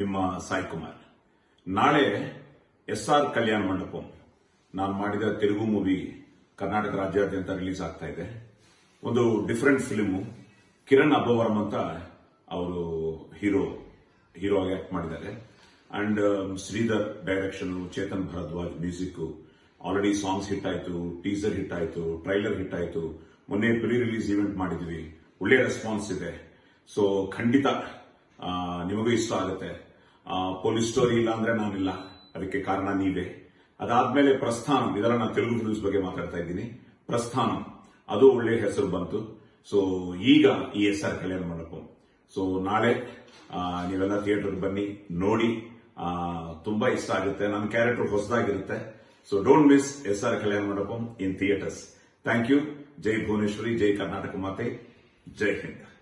ನಿಮ್ಮ ಸಾಯಿ ಕುಮಾರ್ ನಾಳೆ S R Kalyana ಮಂಟಪಂ ನಾನು ಮಾಡಿದ ತೆಲುಗು ಮೂವಿ ಕರ್ನಾಟಕ ರಾಜ್ಯಾದ್ಯಂತ ರಿಲೀಸ್ ಆಗ್ತಾ ಇದೆ ಒಂದು ಡಿಫರೆಂಟ್ ಫಿಲ್ಮು ಕಿರಣ್ ಅಬ್ಬವರಂ ಅಂತ ಅವರು ಹೀರೋ ಹೀರೋ ಆಗಿ ಆಕ್ಟ್ ಮಾಡಿದ್ದಾರೆ and Sridhar direction Chetan Bharadwaj music already songs hit ಆಯ್ತು ಟೀಸರ್ ಹಿಟ್ ಆಯ್ತು ಟ್ರೈಲರ್ ಹಿಟ್ ಆಯ್ತು ಮೊನ್ನೆ ಪ್ರೀ ರಿಲೀಸ್ ಇವೆಂಟ್ ಮಾಡಿದ್ವಿ ಒಳ್ಳೆ ರೆಸ್ಪಾನ್ಸ್ ಇದೆ ಸೊ ಖಂಡಿತ ಆ, ನಿಮಗೂ ಇಷ್ಟ ಆಗುತ್ತೆ ಪೊಲೀಸ್ ಸ್ಟೋರಿ ಇಲ್ಲ ಅಂದ್ರೆ ನಾನಿಲ್ಲ ಅದಕ್ಕೆ ಕಾರಣ ನೀವೇ ಅದಾದ್ಮೇಲೆ ಪ್ರಸ್ಥಾನಂ ಇದೆಲ್ಲ ನಾನು ತೆಲುಗು ಫಿಲ್ಮ್ಸ್ ಬಗ್ಗೆ ಮಾತಾಡ್ತಾ ಇದ್ದೀನಿ ಪ್ರಸ್ಥಾನಂ ಅದು ಒಳ್ಳೆ ಹೆಸರು ಬಂತು ಸೊ ಈಗ ಈ S R Kalyana Mantapam so ನಾಳೆ ಆ, ನೀವೆಲ್ಲ ಥಿಯೇಟರ್ ಬನ್ನಿ ನೋಡಿ ಆ, ತುಂಬಾ ಇಷ್ಟ ಆಗುತ್ತೆ ನನ್ನ ಕ್ಯಾರೆಕ್ಟರ್ ಹೊಸದಾಗಿರುತ್ತೆ so don't miss S R Kalyana Mantapam in theatres thank you ಜೈ ಭುವನೇಶ್ವರಿ ಜೈ ಕರ್ನಾಟಕ ಮಾತೆ ಜೈ ಹಿಂದ್